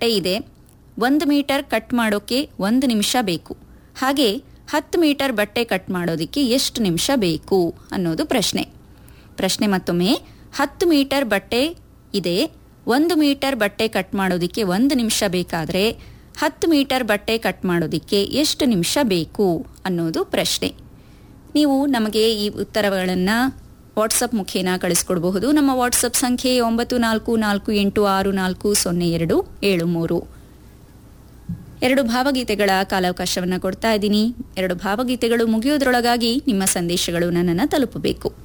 ಬಟ್ಟೆ ಇದೆ ಒಂದು ಮೀಟರ್ ಕಟ್ ಮಾಡೋಕ್ಕೆ ಒಂದು ನಿಮಿಷ ಬೇಕು ಹಾಗೆ ಹತ್ತು ಮೀಟರ್ ಬಟ್ಟೆ ಕಟ್ ಮಾಡೋದಕ್ಕೆ ಎಷ್ಟು ನಿಮಿಷ ಬೇಕು ಅನ್ನೋದು ಪ್ರಶ್ನೆ ಪ್ರಶ್ನೆ ಮತ್ತೊಮ್ಮೆ ಹತ್ತು ಮೀಟರ್ ಬಟ್ಟೆ ಇದೆ ಒಂದು ಮೀಟರ್ ಬಟ್ಟೆ ಕಟ್ ಮಾಡೋದಕ್ಕೆ ಒಂದು ನಿಮಿಷ ಬೇಕಾದರೆ ಹತ್ತು ಮೀಟರ್ ಬಟ್ಟೆ ಕಟ್ ಮಾಡೋದಕ್ಕೆ ಎಷ್ಟು ನಿಮಿಷ ಬೇಕು ಅನ್ನೋದು ಪ್ರಶ್ನೆ ನೀವು ನಮಗೆ ಈ ಉತ್ತರಗಳನ್ನು ವಾಟ್ಸಪ್ ಮುಖೇನ ಕಳಿಸ್ಕೊಡ್ಬಹುದು ನಮ್ಮ ವಾಟ್ಸಪ್ ಸಂಖ್ಯೆ ಒಂಬತ್ತು ನಾಲ್ಕು ನಾಲ್ಕು ಎಂಟು ಆರು ನಾಲ್ಕು ಸೊನ್ನೆ ಎರಡು ಏಳು ಮೂರು ಎರಡು ಭಾವಗೀತೆಗಳ ಕಾಲಾವಕಾಶವನ್ನು ಕೊಡ್ತಾ ಇದ್ದೀನಿ ಎರಡು ಭಾವಗೀತೆಗಳು ಮುಗಿಯೋದ್ರೊಳಗಾಗಿ ನಿಮ್ಮ ಸಂದೇಶಗಳು ನನ್ನನ್ನು ತಲುಪಬೇಕು